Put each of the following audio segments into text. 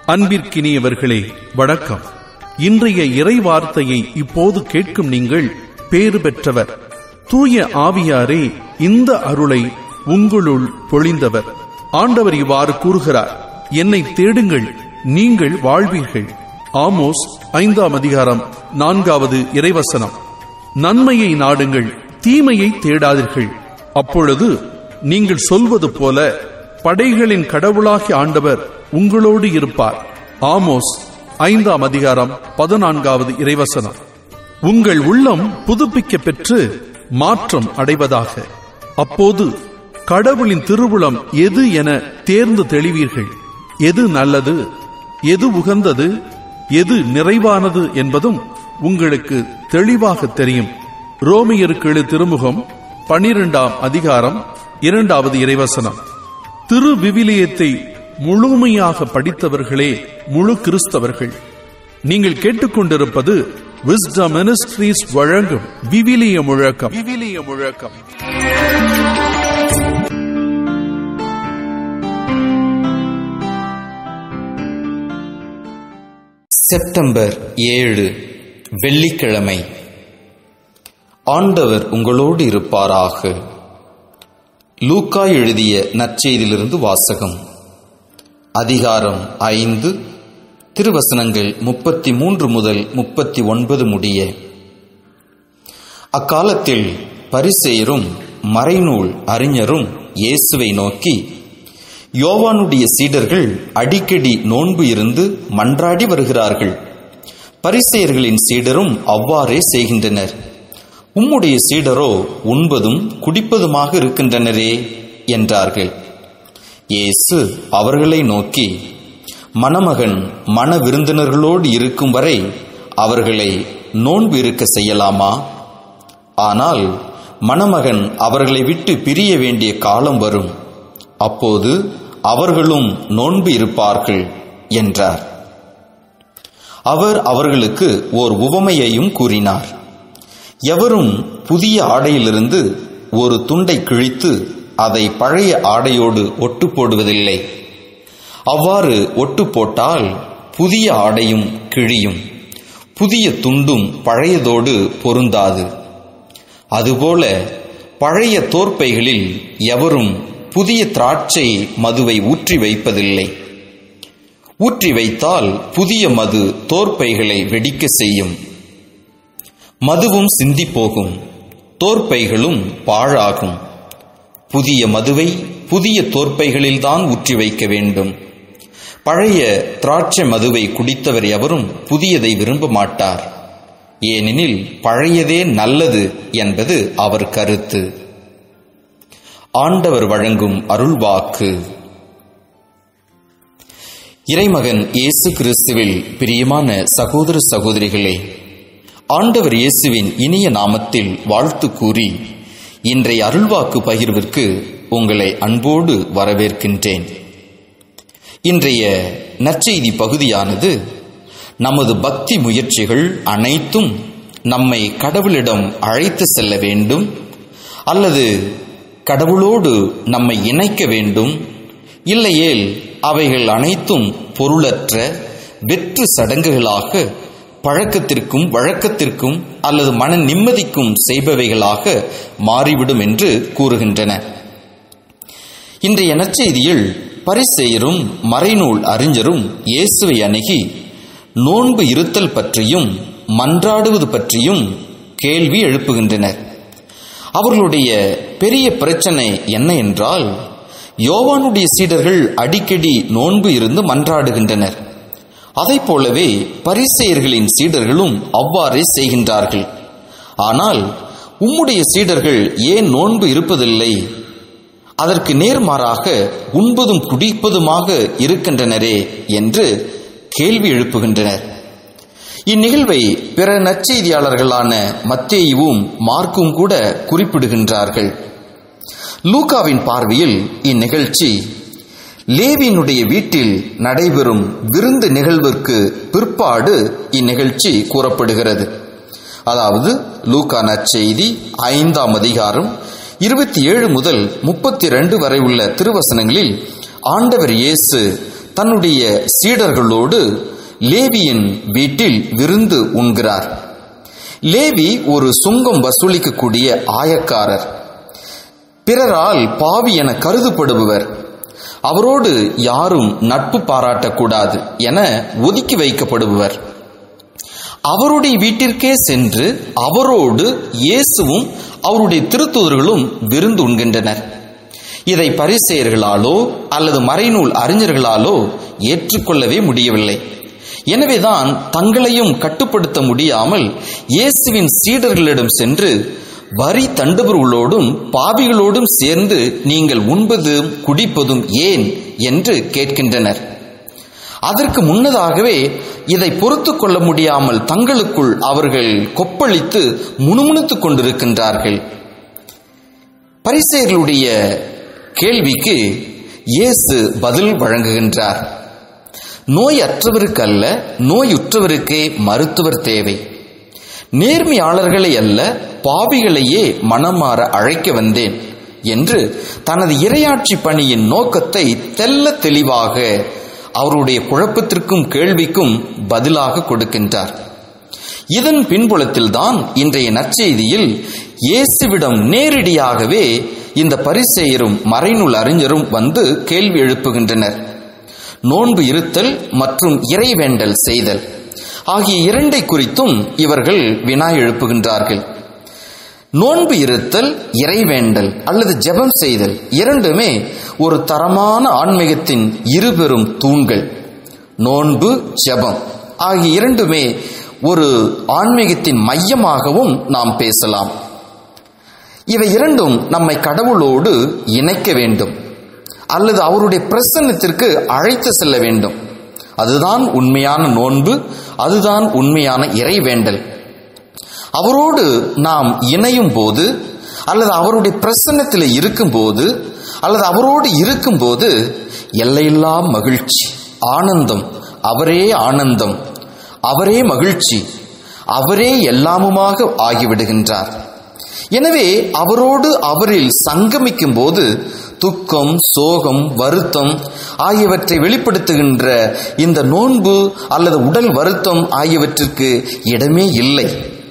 அன்பிற்கினியவர்களே வணக்கம் இன்றைய இறை வார்த்தையை இப்போது கேட்கும் நீங்கள் பேறு பெற்றவர் தூய ஆவியாரே இந்த அருளை உங்களுள் பொழிந்தவர் ஆண்டவர் இவ்வாறு கூறுகிறார் என்னை தேடுங்கள் நீங்கள் வாழ்வீர்கள் ஆமோஸ் ஐந்தாம் அதிகாரம் நான்காவது இறைவசனம் நன்மையை நாடுங்கள் தீமையை தேடாதீர்கள் அப்பொழுது நீங்கள் சொல்வது போல படைகளின் கடவுளாகிய ஆண்டவர் உங்களோடு இருப்பார் ஆமோஸ் ஐந்தாம் அதிகாரம் பதினான்காவது இறைவசனம் உங்கள் உள்ளம் புதுப்பிக்க பெற்று மாற்றம் அடைவதாக அப்போது கடவுளின் திருவுளம் எது என தேர்ந்து தெளிவீர்கள் எது நல்லது எது உகந்தது எது நிறைவானது என்பதும் உங்களுக்கு தெளிவாக தெரியும் ரோமியருக்கு எழு திருமுகம் பனிரெண்டாம் அதிகாரம் இரண்டாவது இறைவசனம் திரு விவிலியத்தை முழுமையாக படித்தவர்களே முழு கிறிஸ்தவர்கள் நீங்கள் கேட்டுக்கொண்டிருப்பது விஸ்டம் மினிஸ்ட்ரீஸ் வழங்கும் விவிலிய முழக்கம் விவிலிய முழக்கம் செப்டம்பர் ஏழு வெள்ளிக்கிழமை ஆண்டவர் உங்களோடு இருப்பாராக லூக்கா எழுதிய நற்செய்தியிலிருந்து வாசகம் அதிகாரம் ஐந்து திருவசனங்கள் முப்பத்தி மூன்று முதல் முப்பத்தி ஒன்பது முடிய அக்காலத்தில் பரிசேயரும் மறைநூல் அறிஞரும் இயேசுவை நோக்கி யோவானுடைய சீடர்கள் அடிக்கடி நோன்பு இருந்து மன்றாடி வருகிறார்கள் பரிசேயர்களின் சீடரும் அவ்வாறே செய்கின்றனர் உம்முடைய சீடரோ உண்பதும் குடிப்பதுமாக இருக்கின்றனரே என்றார்கள் இயேசு அவர்களை நோக்கி மணமகன் மன விருந்தினர்களோடு இருக்கும் வரை அவர்களை நோன்பு இருக்க செய்யலாமா ஆனால் மணமகன் அவர்களை விட்டு பிரிய வேண்டிய காலம் வரும் அப்போது அவர்களும் நோன்பு இருப்பார்கள் என்றார் அவர் அவர்களுக்கு ஓர் உவமையையும் கூறினார் எவரும் புதிய ஆடையிலிருந்து ஒரு துண்டை கிழித்து அதை பழைய ஆடையோடு ஒட்டு போடுவதில்லை அவ்வாறு ஒட்டு போட்டால் புதிய ஆடையும் கிழியும் புதிய துண்டும் பழையதோடு பொருந்தாது அதுபோல பழைய தோற்பைகளில் எவரும் புதிய திராட்சை மதுவை ஊற்றி வைப்பதில்லை ஊற்றி வைத்தால் புதிய மது தோற்பைகளை வெடிக்க செய்யும் மதுவும் சிந்தி போகும் தோற்பைகளும் பாழாகும் புதிய மதுவை புதிய தோற்பைகளில்தான் ஊற்றி வைக்க வேண்டும் பழைய திராட்சை மதுவை குடித்தவர் எவரும் புதியதை விரும்ப மாட்டார் ஏனெனில் பழையதே நல்லது என்பது அவர் கருத்து ஆண்டவர் வழங்கும் அருள்வாக்கு இறைமகன் இயேசு கிறிஸ்துவில் பிரியமான சகோதர சகோதரிகளே ஆண்டவர் இயேசுவின் இனிய நாமத்தில் வாழ்த்து கூறி இன்றைய அருள்வாக்கு பகிர்விற்கு உங்களை அன்போடு வரவேற்கின்றேன் இன்றைய நற்செய்தி பகுதியானது நமது பக்தி முயற்சிகள் அனைத்தும் நம்மை கடவுளிடம் அழைத்து செல்ல வேண்டும் அல்லது கடவுளோடு நம்மை இணைக்க வேண்டும் இல்லையேல் அவைகள் அனைத்தும் பொருளற்ற வெற்று சடங்குகளாக பழக்கத்திற்கும் வழக்கத்திற்கும் அல்லது மன நிம்மதிக்கும் செய்பவைகளாக மாறிவிடும் என்று கூறுகின்றன இன்றைய நற்செய்தியில் பரிசெயரும் மறைநூல் அறிஞரும் இயேசுவை அணுகி நோன்பு இருத்தல் பற்றியும் மன்றாடுவது பற்றியும் கேள்வி எழுப்புகின்றனர் அவர்களுடைய பெரிய பிரச்சனை என்ன என்றால் யோவானுடைய சீடர்கள் அடிக்கடி நோன்பு இருந்து மன்றாடுகின்றனர் அதைப் போலவே பரிசெயர்களின் சீடர்களும் அவ்வாறே செய்கின்றார்கள் ஆனால் உம்முடைய சீடர்கள் ஏன் நோன்பு இருப்பதில்லை அதற்கு நேர்மாறாக உண்பதும் குடிப்பதுமாக இருக்கின்றனரே என்று கேள்வி எழுப்புகின்றனர் இந்நிகழ்வை பிற நற்செய்தியாளர்களான மத்தேயுவும் மார்க்கும் கூட குறிப்பிடுகின்றார்கள் லூகாவின் பார்வையில் இந்நிகழ்ச்சி லேவியினுடைய வீட்டில் நடைபெறும் விருந்து நிகழ்விற்கு பிற்பாடு இந்நிகழ்ச்சி கூறப்படுகிறது அதாவது லூகா நற்செய்தி ஐந்தாம் அதிகாரம் இருபத்தி ஏழு முதல் முப்பத்தி ரெண்டு வரை உள்ள திருவசனங்களில் ஆண்டவர் இயேசு தன்னுடைய சீடர்களோடு லேவியின் வீட்டில் விருந்து உண்கிறார் லேவி ஒரு சுங்கம் வசூலிக்கக்கூடிய ஆயக்காரர் பிறரால் பாவி என கருதப்படுபவர் அவரோடு யாரும் நட்பு பாராட்டக்கூடாது என ஒதுக்கி வைக்கப்படுபவர் அவருடைய வீட்டிற்கே சென்று அவரோடு இயேசுவும் அவருடைய திருத்தூதர்களும் விருந்து உண்கின்றனர் இதை பரிசெயர்களாலோ அல்லது மறைநூல் அறிஞர்களாலோ ஏற்றுக்கொள்ளவே முடியவில்லை எனவேதான் தங்களையும் கட்டுப்படுத்த முடியாமல் இயேசுவின் சீடர்களிடம் சென்று வரி தண்டுபவர்களோடும் பாவிகளோடும் சேர்ந்து நீங்கள் உண்பதும் குடிப்பதும் ஏன் என்று கேட்கின்றனர் அதற்கு முன்னதாகவே இதை பொறுத்து கொள்ள முடியாமல் தங்களுக்குள் அவர்கள் கொப்பளித்து முணுமுணுத்துக் கொண்டிருக்கின்றார்கள் பரிசெயர்களுடைய கேள்விக்கு இயேசு பதில் வழங்குகின்றார் நோய் அற்றவருக்கு அல்ல நோயுற்றவருக்கே மருத்துவர் தேவை நேர்மையாளர்களை அல்ல பாவிகளையே மனமாற அழைக்க வந்தேன் என்று தனது இரையாட்சி பணியின் நோக்கத்தை தெல்ல தெளிவாக அவருடைய குழப்பத்திற்கும் கேள்விக்கும் பதிலாக கொடுக்கின்றார் இதன் பின்புலத்தில்தான் இன்றைய நற்செய்தியில் இயேசுவிடம் நேரடியாகவே இந்த பரிசெயரும் மறைநூல் அறிஞரும் வந்து கேள்வி எழுப்புகின்றனர் நோன்பு இருத்தல் மற்றும் இறைவேண்டல் செய்தல் ஆகிய இரண்டை குறித்தும் இவர்கள் வினா எழுப்புகின்றார்கள் நோன்பு இருத்தல் இறைவேண்டல் அல்லது ஜெபம் செய்தல் இரண்டுமே ஒரு தரமான ஆன்மீகத்தின் இருபெரும் தூண்கள் நோன்பு ஜெபம் ஆகிய இரண்டுமே ஒரு ஆன்மீகத்தின் மையமாகவும் நாம் பேசலாம் இவை இரண்டும் நம்மை கடவுளோடு இணைக்க வேண்டும் அல்லது அவருடைய பிரசன்னத்திற்கு அழைத்து செல்ல வேண்டும் அதுதான் உண்மையான நோன்பு அதுதான் உண்மையான இறைவேண்டல் அவரோடு நாம் இணையும் போது அல்லது அவருடைய பிரசன்னத்தில் இருக்கும்போது அல்லது அவரோடு இருக்கும்போது எல்லையில்லா மகிழ்ச்சி ஆனந்தம் அவரே ஆனந்தம் அவரே மகிழ்ச்சி அவரே எல்லாமுமாக ஆகிவிடுகின்றார் எனவே அவரோடு அவரில் சங்கமிக்கும் போது துக்கம் சோகம் வருத்தம் ஆகியவற்றை வெளிப்படுத்துகின்ற இந்த நோன்பு அல்லது உடல் வருத்தம் ஆகியவற்றிற்கு இடமே இல்லை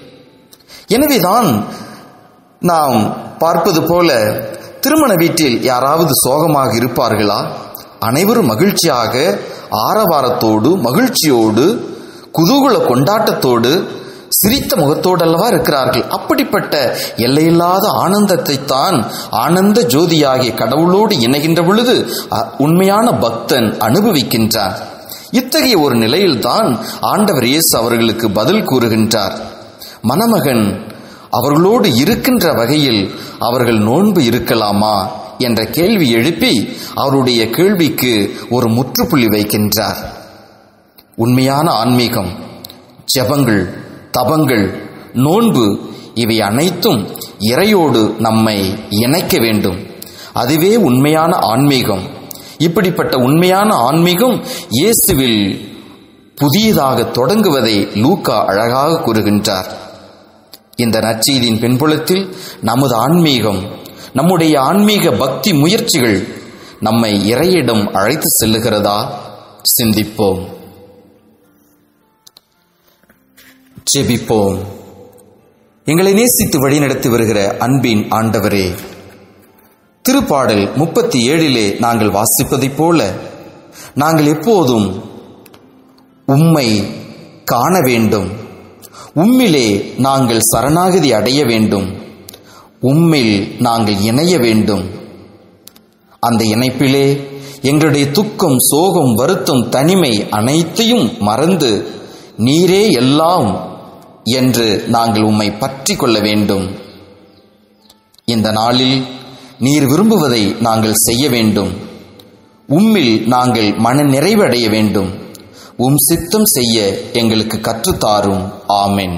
எனவேதான் நாம் பார்ப்பது போல திருமண வீட்டில் யாராவது சோகமாக இருப்பார்களா அனைவரும் மகிழ்ச்சியாக ஆரவாரத்தோடு மகிழ்ச்சியோடு குதூகல கொண்டாட்டத்தோடு சிரித்த முகத்தோடு அல்லவா இருக்கிறார்கள் அப்படிப்பட்ட எல்லையில்லாத ஆனந்தத்தை தான் ஆனந்த ஜோதியாகிய கடவுளோடு இணைகின்ற பொழுது அ- உண்மையான பக்தன் அனுபவிக்கின்றான் இத்தகைய ஒரு நிலையில்தான் ஆண்டவர் இயேசு அவர்களுக்கு பதில் கூறுகின்றார் மணமகன் அவர்களோடு இருக்கின்ற வகையில் அவர்கள் நோன்பு இருக்கலாமா என்ற கேள்வி எழுப்பி அவருடைய கேள்விக்கு ஒரு முற்றுப்புள்ளி வைக்கின்றார் உண்மையான ஆன்மீகம் ஜெபங்கள் தபங்கள் நோன்பு இவை அனைத்தும் இறையோடு நம்மை இணைக்க வேண்டும் அதுவே உண்மையான ஆன்மீகம் இப்படிப்பட்ட உண்மையான ஆன்மீகம் இயேசுவில் புதியதாக தொடங்குவதை லூக்கா அழகாக கூறுகின்றார் இந்த நற்செய்தியின் பின்புலத்தில் நமது ஆன்மீகம் நம்முடைய ஆன்மீக பக்தி முயற்சிகள் நம்மை இறையிடம் அழைத்து செல்லுகிறதா சிந்திப்போம் ஜெபிப்போம் எங்களை நேசித்து வழிநடத்தி வருகிற அன்பின் ஆண்டவரே திருப்பாடல் முப்பத்தி ஏழிலே நாங்கள் வாசிப்பதைப் போல நாங்கள் எப்போதும் உம்மை காண வேண்டும் உம்மிலே நாங்கள் சரணாகதி அடைய வேண்டும் உம்மில் நாங்கள் இணைய வேண்டும் அந்த இணைப்பிலே எங்களுடைய துக்கம் சோகம் வருத்தம் தனிமை அனைத்தையும் மறந்து நீரே எல்லாம் என்று நாங்கள் உம்மை பற்றி கொள்ள வேண்டும் இந்த நாளில் நீர் விரும்புவதை நாங்கள் செய்ய வேண்டும் உம்மில் நாங்கள் மன நிறைவடைய வேண்டும் உம் சித்தம் செய்ய எங்களுக்கு கற்றுத்தாரும் ஆமென்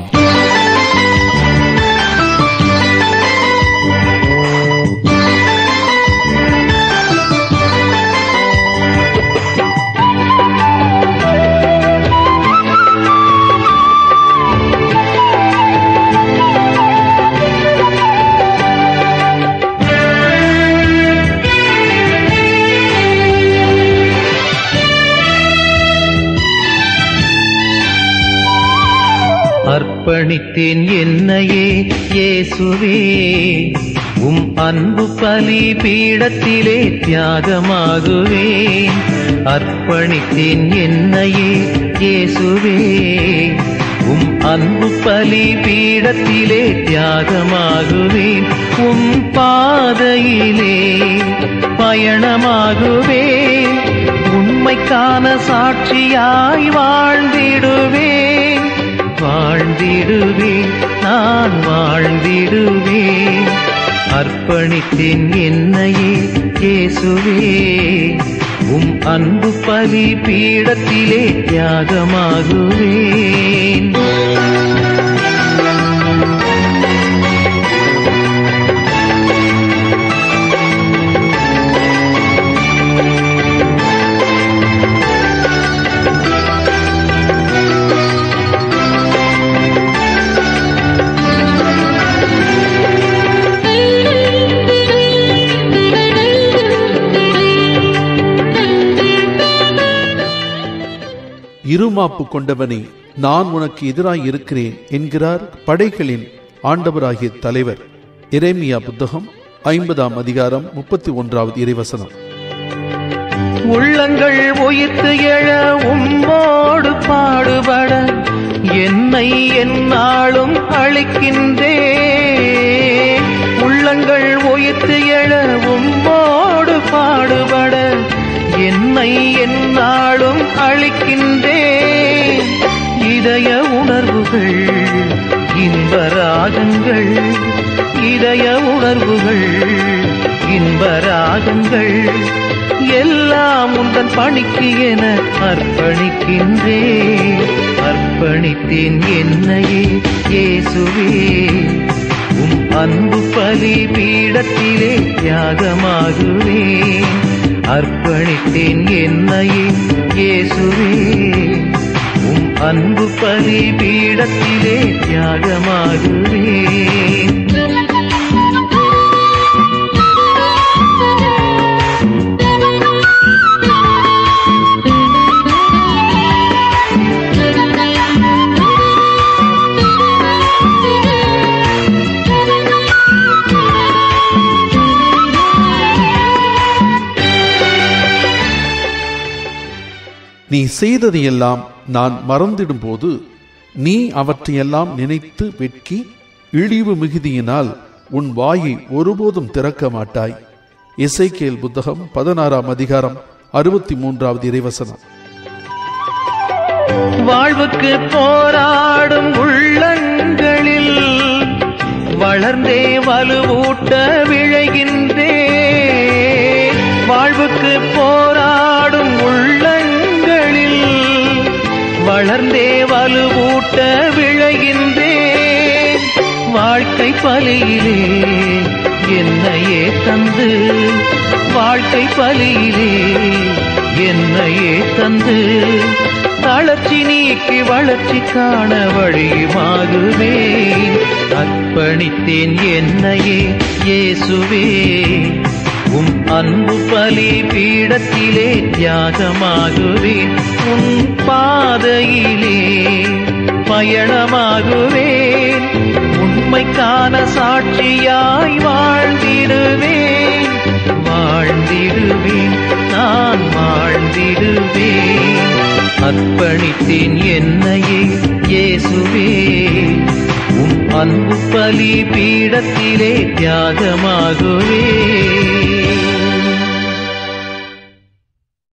அர்ப்பணித்தேன் என்னையே இயேசுவே உம் அன்பு பலி பீடத்திலே தியாகமாகுவேன் அர்ப்பணித்தேன் என்னையே இயேசுவே உம் அன்பு பலி பீடத்திலே தியாகமாகுவேன் உம் பாதையிலே பயணமாகுவேன் உண்மைக்கான சாட்சியாய் வாழ்ந்திடுவேன் வாழ்ந்திடுவேன் நான் வாழ்ந்திடுவேன் அர்ப்பணித்தேன் என்னையே இயேசுவே உம் அன்பு பலி பீடத்திலே தியாகமாகுவேன் இருமாப்பு கொண்டவனே நான் உனக்கு எதிராய் இருக்கிறேன் என்கிறார் படைகளின் ஆண்டவராகிய தலைவர் எரேமியா புத்தகம் ஐம்பதாம் அதிகாரம் முப்பத்தி ஒன்றாவது இறைவசனம் உள்ளங்கள் உயிர்த்து எழ உம்மோடு பாடுபட என்னை என்னாலும் அழிக்கின்றே உள்ளங்கள் உயிர்த்து எழ உம்மோடு பாடுபட என்னை என்னாலும் அழிக்கின்றே இதய உணர்வுகள் இன்ப ராகங்கள் இதய உணர்வுகள் இன்ப ராகங்கள் எல்லாம் உந்தன் பணிக்கு என அர்ப்பணிக்கின்றே அர்ப்பணித்தேன் என்னையே இயேசுவே உம் அன்பு பலி பீடத்திலே தியாகமாகுவேன் அர்ப்பணித்தேன் என்னையே இயேசுவே உம் அன்பு பலி பீடத்திலே தியாகமாகுவேன் நீ செய்ததையெல்லாம் நான் மறந்திடும்போது நீ அவற்றையெல்லாம் நினைத்து வெட்கி இழிவு மிகுதியினால் உன் வாயை ஒருபோதும் திறக்க மாட்டாய் இசைக்கேல் புத்தகம் பதினாறாம் அதிகாரம் அறுபத்தி மூன்றாவது இறைவசனம் வாழ்வுக்கு போராடும் உள்ளங்களில் வளர்ந்தே வலுவூட்ட விழைகின்றே வாழ்வுக்கு போராடும் உள்ளங்களில் வளர்ந்தே வலுவூட்ட விழைகின்றே வாழ்க்கை பலியிலே என்னையே தந்து வாழ்க்கை பலியிலே என்னையே தந்து தளர்ச்சி நீக்கி வளர்ச்சி காண வழியுமாகுவேன் அர்ப்பணித்தேன் என்னையே இயேசுவே உம் அன்பு பலி பீடத்திலே தியாகமாகுவேன் உன் பாதையிலே பயணமாகுவேன் உண்மைக்கான சாட்சியாய் வாழ்ந்திடுவேன் வாழ்ந்திடுவேன் நான் வாழ்ந்திடுவேன் அர்ப்பணித்தேன் என்னையே இயேசுவே உம் அன்பு பலி பீடத்திலே தியாகமாகுவேன்